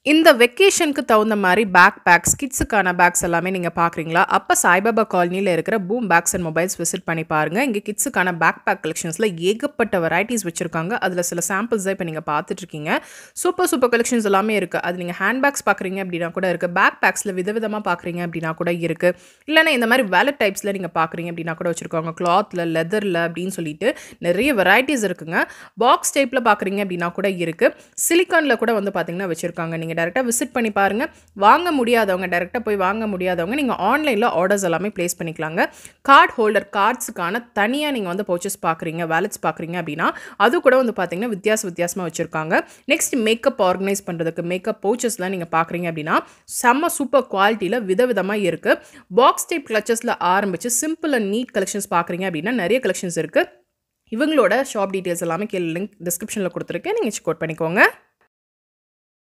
இந்த வெக்கேஷனுக்கு தகுந்த மாதிரி பேக் பேக்ஸ் கிட்ஸுக்கான பேக்ஸ் எல்லாமே நீங்கள் பார்க்குறீங்களா அப்போ சாய்பாபா காலனியில் இருக்கிற boom bags and mobiles visit பண்ணி பாருங்கள் இங்கே கிட்ஸுக்கான பேக் பேக் கலெக்ஷன்ஸில் ஏகப்பட்ட வெரைட்டிஸ் வச்சுருக்காங்க அதில் சில சாம்பிள்ஸ் தான் இப்போ நீங்கள் பார்த்துட்ருக்கீங்க சூப்பர் சூப்பர் கலெக்ஷன்ஸ் எல்லாமே இருக்குது அது நீங்கள் ஹேண்ட் பேக்ஸ் பார்க்குறீங்க அப்படின்னா கூட இருக்குது பேக் பேக்ஸில் விதவிதமாக பார்க்குறீங்க அப்படின்னா கூட இருக்குது இல்லைன்னா இந்த மாதிரி வேலட் டைப்ஸில் நீங்கள் பார்க்குறீங்க அப்படின்னா கூட வச்சுருக்காங்க கிளாத்தில் லெதரில் அப்படின்னு சொல்லிட்டு நிறைய வெரைட்டிஸ் இருக்குங்க பாக்ஸ் டைப்பில் பார்க்குறீங்க அப்படின்னா கூட இருக்குது சிலிக்கானில் கூட வந்து பார்த்தீங்கன்னா வச்சுருக்காங்க நீங்கள் டேரெக்டாக விசிட் பண்ணி பாருங்கள் வாங்க முடியாதவங்க டேரெக்டாக போய் வாங்க முடியாதவங்க நீங்கள் ஆன்லைனில் ஆர்டர்ஸ் எல்லாமே ப்ளேஸ் பண்ணிக்கலாங்க கார்டு ஹோல்டர் கார்ட்ஸுக்கான தனியாக நீங்கள் வந்து பர்ச்சேஸ் பார்க்குறீங்க வேலட்ஸ் பார்க்குறீங்க அப்படின்னா அது கூட வந்து பார்த்தீங்கன்னா வித்தியாச வித்தியாசமாக வச்சுருக்காங்க நெக்ஸ்ட் மேக்கப் ஆர்கனைஸ் பண்ணுறதுக்கு மேக்கப் பவுச்சஸ்லாம் நீங்கள் பார்க்குறீங்க அப்படின்னா செம்ம சூப்பர் குவாலிட்டியில் விதவிதமாக இருக்குது பாக்ஸ் டைப் கிளச்சஸில் ஆரம்பித்து சிம்பிள் அண்ட் நீட் கலெக்ஷன்ஸ் பார்க்குறீங்க அப்படின்னா நிறைய கலெக்ஷன்ஸ் இருக்குது இவங்களோட ஷாப் டீட்டெயில்ஸ் எல்லாமே கீழே லிங்க் டிஸ்கிரிப்ஷனில் கொடுத்துருக்கேன் நீங்கள் செக் அவுட் பண்ணிக்கோங்க